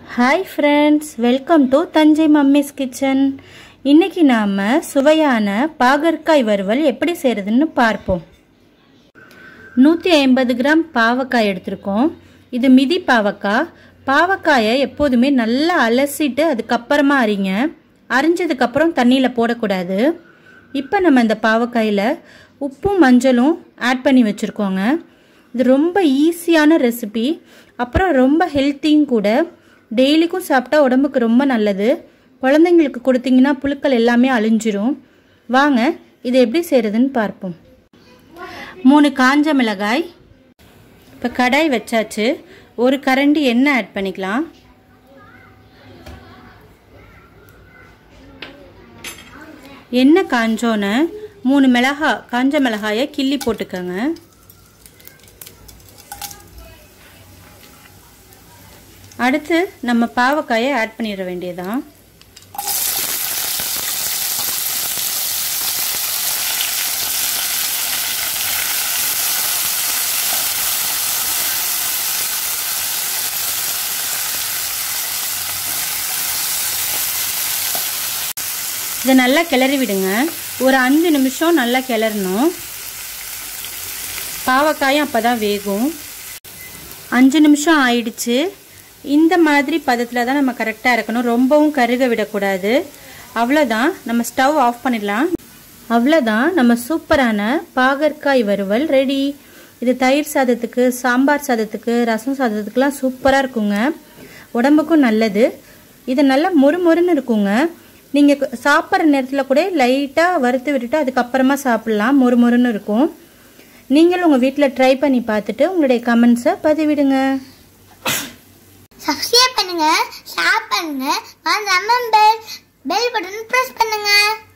hi friends welcome to Thanjai mummy's kitchen இன்னைக்கு நாம் சுவையான பாகற்காய் வறுவல் எப்படி செய்கிறதுன்னு பார்ப்போம் நூற்றி ஐம்பது கிராம் பாவக்காய் எடுத்திருக்கோம் இது மிதி பாவக்காய் பாவக்காயை எப்போதுமே நல்லா அலசிட்டு அதுக்கப்புறமா அரிங்க அரிஞ்சதுக்கப்புறம் தண்ணியில் போடக்கூடாது இப்போ நம்ம இந்த பாவக்காயில் உப்பும் மஞ்சளும் ஆட் பண்ணி வச்சுருக்கோங்க இது ரொம்ப ஈஸியான ரெசிபி அப்புறம் ரொம்ப ஹெல்த்தியும் கூட டெய்லிக்கும் சாப்பிட்டா உடம்புக்கு ரொம்ப நல்லது குழந்தைங்களுக்கு கொடுத்தீங்கன்னா புழுக்கள் எல்லாமே அழிஞ்சிரும் வாங்க இதை எப்படி செய்கிறதுன்னு பார்ப்போம் மூணு காஞ்ச மிளகாய் இப்போ கடாய் வச்சாச்சு ஒரு கரண்டி எண்ணெய் ஆட் பண்ணிக்கலாம் எண்ணெய் காஞ்சோன்னு மூணு மிளகா காஞ்ச மிளகாயை கிள்ளி போட்டுக்கோங்க அடுத்து நம்ம பாவக்காயை ஆட் பண்ணிட வேண்டியதான் இதை நல்லா கிளறி விடுங்க ஒரு அஞ்சு நிமிஷம் நல்லா கிளறணும் பாவக்காயும் அப்போ தான் வேகும் அஞ்சு நிமிஷம் ஆயிடுச்சு இந்த மாதிரி பதத்தில் தான் நம்ம கரெக்டாக இருக்கணும் ரொம்பவும் கருக விடக்கூடாது அவ்வளோதான் நம்ம ஸ்டவ் ஆஃப் பண்ணிடலாம் அவ்வளோதான் நம்ம சூப்பரான பாகற்காய் வறுவல் ரெடி இது தயிர் சாதத்துக்கு சாம்பார் சாதத்துக்கு ரசம் சாதத்துக்குலாம் சூப்பராக இருக்குங்க உடம்புக்கும் நல்லது இது நல்லா மொறுமொறுன்னு இருக்குங்க நீங்கள் சாப்பிட்ற நேரத்தில் கூட லைட்டாக வறுத்து விட்டுட்டு அதுக்கப்புறமா சாப்பிட்லாம் மொறுமொறுன்னு இருக்கும் நீங்களும் உங்கள் வீட்டில் ட்ரை பண்ணி பார்த்துட்டு உங்களுடைய கமெண்ட்ஸை பதிவிடுங்க சப்ஸ்கிரைப் பண்ணுங்க ஷேர் பண்ணுங்க மறக்காம பெல் பெல் பட்டன் பிரஸ் பண்ணுங்க